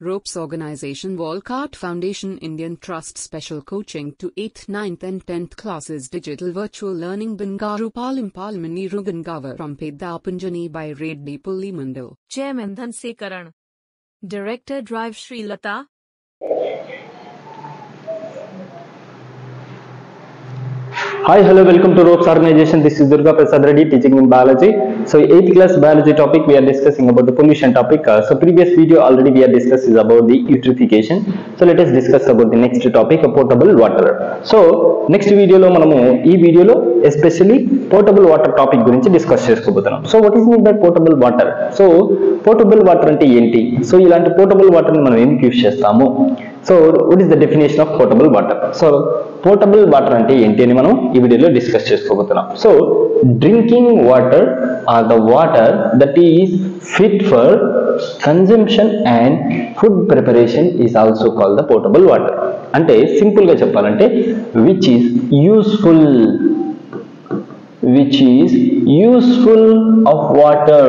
Ropes Organization Walcott Foundation Indian Trust Special Coaching to 8th, 9th and 10th classes Digital Virtual Learning Bangaru Palim Palmani Rugangavar from Pedapunjani by Reddy Pullimandal. Chairman Dhanse Karan. Director Drive Sri Lata. Hi, hello, welcome to Ropes Organization. This is Durga Prasad Reddy teaching in biology. So, 8th class biology topic we are discussing about the pollution topic. Uh, so, previous video already we are discussed is about the eutrophication. So, let us discuss about the next topic, uh, potable water. So, next వీడియోలో మనము ఈ వీడియోలో especially portable water topic గురించి discuss చేసుకోబోతున్నాం so what is mean by portable water so portable water అంటే ఏంటి so ఇలాంటి portable వాటర్ని మనం ఎందుకు యూస్ చేస్తాము so what is the definition of portable water so portable water అంటే ఏంటి అని మనం ఈ వీడియోలో డిస్కస్ చేసుకోబోతున్నాం so drinking water are the water that is fit for consumption and food preparation is also call the portable water అంటే simple గా చెప్పాలంటే which is useful which is useful of water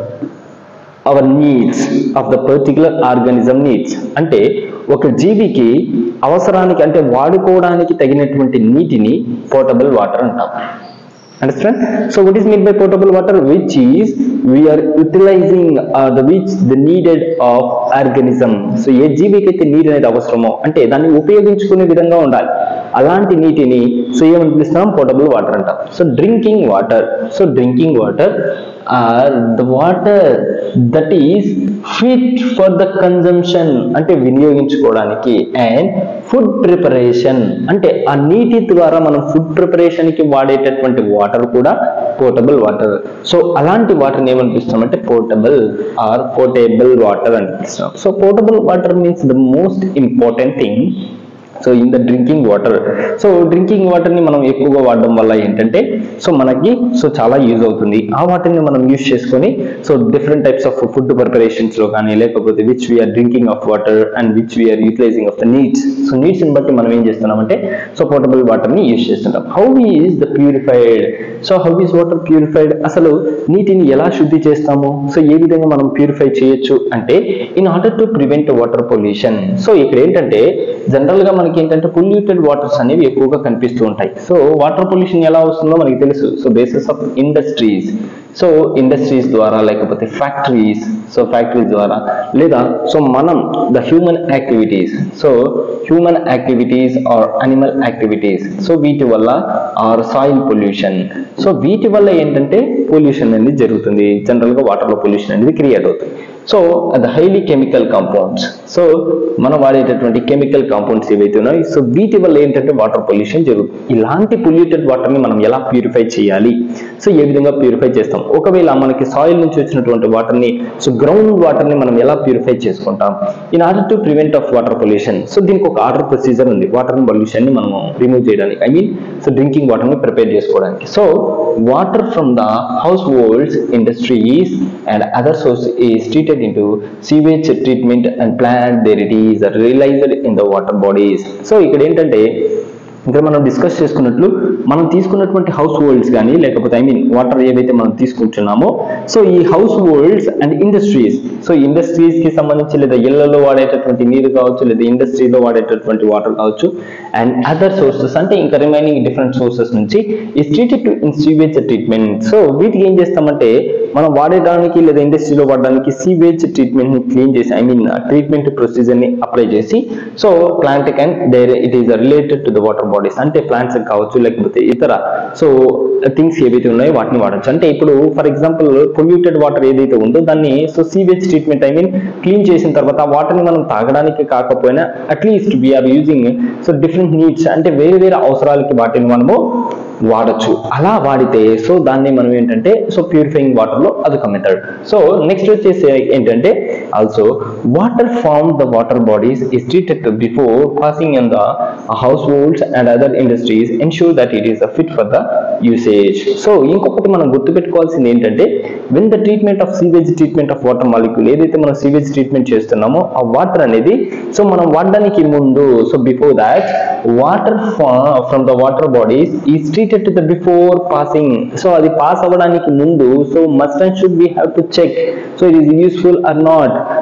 our needs of the particular organism needs అంటే ఒక జీవికి అవసరానికి అంటే వాడుకోవడానికి తగినటువంటి నీటిని పోర్టబుల్ వాటర్ అంటాం understand so what is mean by portable water which is we're utilising the which the needed of organism so ఏ జీవికి అయితే నీరు అనేది అవసరమో అంటే దాన్ని ఉపయోగించుకునే విధంగా ఉండాలి అలాంటి నీటిని సో ఏమని పిలుస్తాం పోర్టబుల్ వాటర్ అంటాం so drinking water so drinking water are the water that is fit for the consumption అంటే వినియోగించుకోవడానికి అండ్ ఫుడ్ ప్రిపరేషన్ అంటే ఆ నీటి ద్వారా మనం ఫుడ్ ప్రిపరేషన్ కి వాడేటటువంటి వాటర్ కూడా పోర్టబుల్ వాటర్ సో అలాంటి వాటర్ ఏమనిపిస్తాం అంటే పోర్టబుల్ ఆర్ పోర్టేబుల్ వాటర్ అనిపిస్తాం so portable water means the most important thing so in the drinking water so drinking వాటర్ని మనం ఎక్కువగా వాడడం వల్ల ఏంటంటే సో మనకి సో చాలా యూజ్ అవుతుంది ఆ వాటర్ని మనం యూజ్ చేసుకొని so different types of food ప్రిపరేషన్స్లో కానీ లేకపోతే which we're drinking of water and which we're utilising of the needs so నీడ్స్ని బట్టి మనం ఏం చేస్తున్నామంటే సో పోర్టబుల్ వాటర్ని యూజ్ చేస్తుంటాం how is the purified so how is water purified అసలు నీటిని ఎలా శుద్ధి చేస్తాము సో ఏ విధంగా మనం ప్యూరిఫై చేయొచ్చు అంటే in order to prevent water pollution so ఇక్కడ ఏంటంటే జనరల్ గా మనకి ఏంటంటే పొల్యూటెడ్ వాటర్స్ అనేవి ఎక్కువగా కనిపిస్తూ ఉంటాయి సో వాటర్ పొల్యూషన్ ఎలా వస్తుందో మనకి తెలుసు so basis of industries so industries ద్వారా లేకపోతే ఫ్యాక్టరీస్ సో ఫ్యాక్టరీస్ ద్వారా లేదా సో మనం the human activities so human activities or animal activities so వీటి వల్ల ఆర్ సాయిల్ పొల్యూషన్ సో వీటి వల్ల ఏంటంటే పొల్యూషన్ అనేది జరుగుతుంది జనరల్ గా వాటర్ లో పొల్యూషన్ అనేది క్రియేట్ అవుతుంది సో అది హైలీ కెమికల్ కాంపౌండ్స్ సో మనం వాడేటటువంటి కెమికల్ కాంపౌండ్స్ ఏవైతే ఉన్నాయో సో వీటి వల్ల ఏంటంటే వాటర్ పొల్యూషన్ జరుగుతుంది ఇలాంటి పొల్యూటెడ్ వాటర్ ని మనం ఎలా ప్యూరిఫై చేయాలి సో ఏ విధంగా ప్యూరిఫై చేస్తాం ఒకవేళ మనకి సాయిల్ నుంచి వచ్చినటువంటి వాటర్ ని సో గ్రౌండ్ వాటర్ ని మనం ఎలా ప్యూరిఫై చేసుకుంటాం in order to prevent of water pollution so దీనికి ఒక ఆర్డర్ ప్రొసీజర్ ఉంది వాటర్ పొల్యూషన్ ని మనం రిమూవ్ చేయడానికి I mean so drinking water ని ప్రిపేర్ చేసుకోవడానికి so water from the households industries and other source is treated into sewage treatment and plant there it is realized in the water bodies so ఇక్కడ ఏంటంటే ఇంకా మనం discuss చేసుకున్నట్లు మనం తీసుకున్నటువంటి house holds కానీ లేకపోతే ఐ మీన్ వాటర్ ఏవైతే మనం తీసుకుంటున్నామో సో ఈ households and industries so industries కి సంబంధించి లేదా ఇళ్లలో వాడేటటువంటి నీరు కావచ్చు లేదా ఇండస్ట్రీలో వాడేటటువంటి వాటర్ కావచ్చు అండ్ అదర్ సోర్సెస్ అంటే ఇంకా రిమైనింగ్ డిఫరెంట్ సోర్సెస్ నుంచి ఈ treated to in sewage treatment so వీటికి ఏం చేస్తామంటే మనం వాడేదానికి లేదా ఇండస్ట్రీలో వాడడానికి సీవేజ్ ట్రీట్మెంట్ ని క్లీన్ చేసి ఐ మీన్ ట్రీట్మెంట్ ప్రొసీజర్ ని అప్లై చేసి so plant can there it is related to the water bodies అంటే ప్లాంట్స్ కావచ్చు లేకపోతే ఇతర సో థింగ్స్ ఏవైతే ఉన్నాయో వాటిని వాడచ్చు అంటే ఇప్పుడు ఫర్ ఎగ్జాంపుల్ పొల్యూటెడ్ వాటర్ ఏదైతే ఉందో దాన్ని so sewage treatment I mean clean చేసిన తర్వాత ఆ వాటర్ని మనం తాగడానికి కాకపోయినా at least we're using so different needs అంటే వేరే వేరే అవసరాలకి వాటిని మనము వాడచ్చు అలా వాడితే సో దాన్ని మనం ఏంటంటే సో ప్యూరిఫైయింగ్ వాటర్ లో అదొక మెథడ్ సో నెక్స్ట్ వచ్చేసి ఏంటంటే also water from the water bodies is treated before passing in the households and other industries ensure that it is fit for the usage so ఇంకొకటి మనం గుర్తుపెట్టుకోవాల్సింది ఏంటంటే when the treatment of sewage treatment of water molecule ఏదైతే మనం sewage treatment చేస్తున్నామో ఆ water అనేది so మనం వాడడానికి ముందు so before that water from the water bodies is treated to the before passing so అది పాస్ అవ్వడానికి ముందు so must and should we have to check so it is useful or not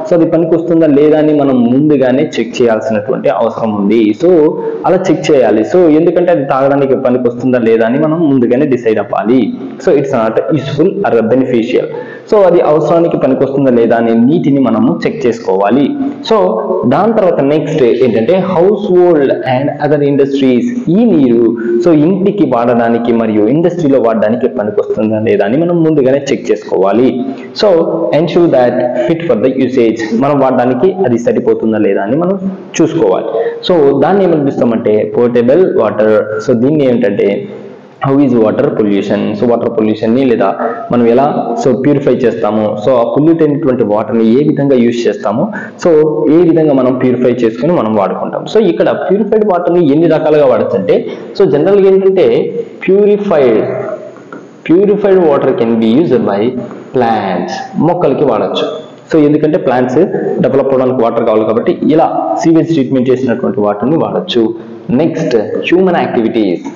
so అది పనికి వస్తుందా లేదా అని మనం ముందుగానే చెక్ చేయాల్సినటువంటి అవసరం ఉంది సో అలా చెక్ చేయాలి సో ఎందుకంటే అది తాగడానికి పనికి వస్తుందా లేదా అని మనం ముందుగానే డిసైడ్ అవ్వాలి so it's not useful or beneficial so అది అవసరానికి పనికి వస్తుందా లేదా అనే నీటిని మనము చెక్ చేసుకోవాలి సో దాని తర్వాత నెక్స్ట్ ఏంటంటే household and other industries ఈ నీరు సో ఇంటికి వాడడానికి మరియు ఇండస్ట్రీలో వాడడానికి పనికి వస్తుందా లేదా అని మనం ముందుగానే చెక్ చేసుకోవాలి so ensure that fit for the usage మనం వాడడానికి అది సరిపోతుందా లేదా అని మనం చూసుకోవాలి సో దాన్ని ఏమని పిలుస్తామంటే పోర్టబుల్ వాటర్ సో దీన్ని ఏంటంటే how is water pollution so water పొల్యూషన్ని లేదా మనం ఎలా సో ప్యూరిఫై చేస్తాము సో ఆ పొల్యూట్ అయినటువంటి వాటర్ని ఏ విధంగా యూజ్ చేస్తాము సో ఏ విధంగా మనం ప్యూరిఫై చేసుకుని మనం వాడుకుంటాం సో ఇక్కడ ప్యూరిఫైడ్ వాటర్ని ఎన్ని రకాలుగా వాడచ్చు అంటే సో జనరల్గా ఏంటంటే purified purified water can be used by plants మొక్కలకి వాడచ్చు సో ఎందుకంటే ప్లాంట్స్ డెవలప్ అవడానికి వాటర్ కావాలి కాబట్టి ఇలా సీవేజ్ ట్రీట్మెంట్ చేసినటువంటి వాటర్ని వాడచ్చు next human activities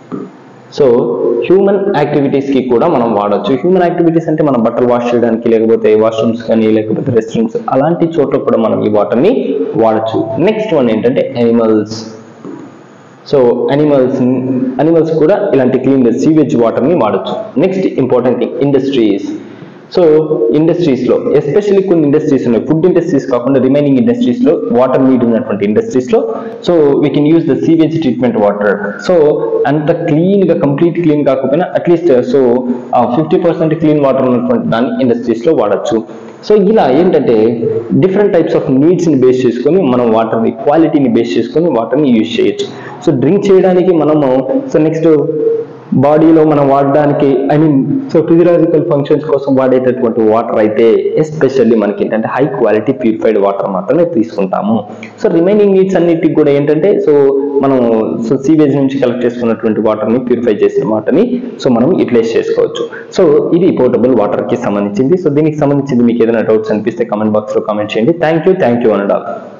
so human activities కి కూడా మనం వాడచ్చు హ్యూమన్ యాక్టివిటీస్ అంటే మనం బట్టలు వాష్ చేయడానికి లేకపోతే వాష్రూమ్స్ కానీ లేకపోతే రెస్ట్ రూమ్స్ అలాంటి చోట్ల కూడా మనం ఈ వాటర్ ని వాడచ్చు నెక్స్ట్ వన్ ఏంటంటే యానిమల్స్ సో అనిమల్స్ అనిమల్స్ కూడా ఇలాంటి క్లీన్ సీవేజ్ వాటర్ ని వాడచ్చు next important thing industries so industries లో ఎస్పెషల్లీ కొన్ని ఇండస్ట్రీస్ ఉన్నాయి ఫుడ్ ఇండస్ట్రీస్ కాకుండా రిమైనింగ్ ఇండస్ట్రీస్ లో వాటర్ నీడ్ ఉన్నటువంటి ఇండస్ట్రీస్ లో so we can use the sewage treatment water so అంత క్లీన్ గా కంప్లీట్ క్లీన్ కాకపోయినా at least so fifty percent clean water ఉన్నటువంటి దాన్ని ఇండస్ట్రీస్ లో వాడచ్చు సో ఇలా ఏంటంటే డిఫరెంట్ టైప్స్ ఆఫ్ నీడ్స్ ని బేస్ చేసుకొని మనం వాటర్ని క్వాలిటీని బేస్ చేసుకొని వాటర్ని యూజ్ చేయొచ్చు సో డ్రింక్ చేయడానికి మనము సో నెక్స్ట్ బాడీలో మనం వాడడానికి I mean so physiological functions కోసం వాడేటటువంటి వాటర్ అయితే ఎస్పెషల్లీ మనకి ఏంటంటే హై క్వాలిటీ ప్యూరిఫైడ్ వాటర్ మాత్రమే తీసుకుంటాము సో రిమైనింగ్ నీడ్స్ అన్నిటికి కూడా ఏంటంటే సో మనం సో సీవేజ్ నుంచి కలెక్ట్ చేసుకున్నటువంటి వాటర్ని ప్యూరిఫై చేసిన వాటర్ని సో మనం యూటిలైజ్ చేసుకోవచ్చు సో ఇది పోర్టబుల్ వాటర్ కి సంబంధించింది సో దీనికి సంబంధించింది మీకు ఏదైనా డౌట్స్ అనిపిస్తే కామెంట్ బాక్స్ లో కామెంట్ చేయండి థ్యాంక్ యూ థ్యాంక్ యూ అనడాల్